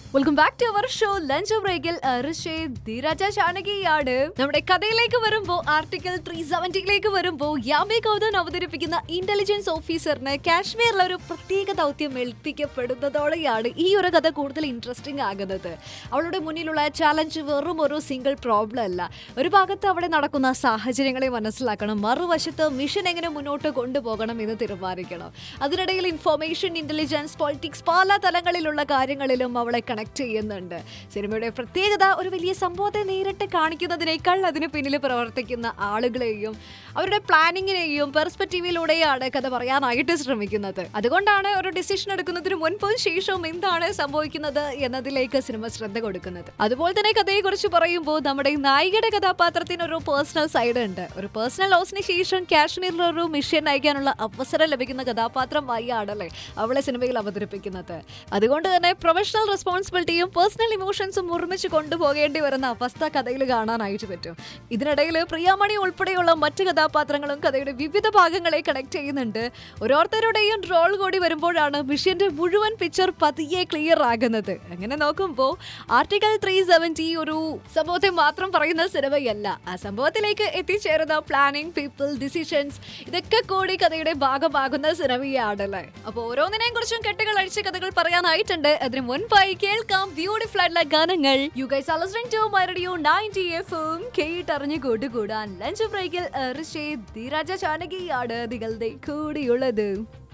welcome back to our show lunch ബ്രേക്കിൽ ധീരജ ചാനകിയാണ് നമ്മുടെ കഥയിലേക്ക് വരുമ്പോൾ ആർട്ടിക്കിൾ ത്രീ സെവന്റിയിലേക്ക് വരുമ്പോൾ യാമേ ഗൗതം അവതരിപ്പിക്കുന്ന ഇന്റലിജൻസ് ഓഫീസറിന് കാശ്മീരിലെ ഒരു പ്രത്യേക ദൗത്യം ഏൽപ്പിക്കപ്പെടുന്നതോടെയാണ് ഈ ഒരു കഥ കൂടുതൽ ഇൻട്രസ്റ്റിംഗ് ആകുന്നത് അവളുടെ മുന്നിലുള്ള ചാലഞ്ച് വെറും ഒരു സിംഗിൾ പ്രോബ്ലം അല്ല ഒരു ഭാഗത്ത് അവിടെ നടക്കുന്ന സാഹചര്യങ്ങളെ മനസ്സിലാക്കണം മറുവശത്ത് മിഷൻ എങ്ങനെ മുന്നോട്ട് കൊണ്ടുപോകണം എന്ന് തീരുമാനിക്കണം അതിനിടയിൽ ഇൻഫോർമേഷൻ ഇന്റലിജൻസ് പൊളിറ്റിക്സ് പല തലങ്ങളിലുള്ള കാര്യങ്ങളിലും അവളെ കണക്ട് ചെയ്യുന്നുണ്ട് സിനിമയുടെ പ്രത്യേകത ഒരു വലിയ സംഭവത്തെ നേരിട്ട് കാണിക്കുന്നതിനേക്കാൾ അതിന് പിന്നിൽ പ്രവർത്തിക്കുന്ന ആളുകളെയും അവരുടെ പ്ലാനിങ്ങിനെയും പെർസ്പെക്റ്റീവിലൂടെയാണ് കഥ പറയാനായിട്ട് ശ്രമിക്കുന്നത് അതുകൊണ്ടാണ് ഒരു ഡിസിഷൻ എടുക്കുന്നതിന് മുൻപും ശേഷവും എന്താണ് സംഭവിക്കുന്നത് എന്നതിലേക്ക് സിനിമ ശ്രദ്ധ കൊടുക്കുന്നത് അതുപോലെ തന്നെ കഥയെക്കുറിച്ച് പറയുമ്പോൾ നമ്മുടെ നായികയുടെ കഥാപാത്രത്തിന് ഒരു പേഴ്സണൽ സൈഡ് ഉണ്ട് ഒരു പേഴ്സണൽ ലോസിന് ശേഷം കാശ്മീരിൽ ഒരു മിഷൻ നയിക്കാനുള്ള അവസരം ലഭിക്കുന്ന കഥാപാത്രമായി ആണല്ലേ അവളെ സിനിമയിൽ അവതരിപ്പിക്കുന്നത് അതുകൊണ്ട് തന്നെ പ്രൊഫഷണൽ റെസ്പോൺസിബിലിറ്റിയും പേഴ്സണൽ ഇമോഷൻസും ഒരുമിച്ച് കൊണ്ടുപോകേണ്ടി വരുന്ന അവസ്ഥ കഥയിൽ കാണാനായിട്ട് പറ്റും ഇതിനിടയിൽ പ്രിയാമണി ഉൾപ്പെടെയുള്ള മറ്റ് കഥാപാത്രങ്ങളും കഥയുടെ വിവിധ ഭാഗങ്ങളെ കണക്ട് ചെയ്യുന്നുണ്ട് ഓരോരുത്തരുടെയും റോൾ കൂടി വരുമ്പോഴാണ് മിഷ്യന്റെ മുഴുവൻ പിക്ചർ പതിയെ ക്ലിയർ ആകുന്നത് അങ്ങനെ നോക്കുമ്പോൾ ആർട്ടിക്കൽ ത്രീ സെവൻറ്റി ഒരു സംഭവത്തെ മാത്രം പറയുന്ന സിനിമയല്ല ആ സംഭവത്തിലേക്ക് എത്തിച്ചേരുന്ന പ്ലാനിങ് പീപ്പിൾ ഡിസിഷൻസ് ഇതൊക്കെ കൂടി കഥയുടെ ഭാഗമാകുന്ന സിനിമയാണല്ലേ അപ്പോൾ ഓരോന്നിനെയും കുറിച്ചും കെട്ടുകൾ അഴിച്ച കഥകൾ പറയാനായിട്ടുണ്ട് അതിന് മുൻപായി കേൾക്കാം ബ്യൂട്ടിഫുൾ ആയിട്ടുള്ള ഗാനങ്ങൾ you guys are listening to my radio 90 എഫും കേട്ടറിഞ്ഞു കൂട്ടുകൂടാൻ ലഞ്ച് ബ്രേക്കിൽ ഋഷി ധീരാജ ചാനകിയാണ് നിങ്ങളുടെ കൂടിയുള്ളത്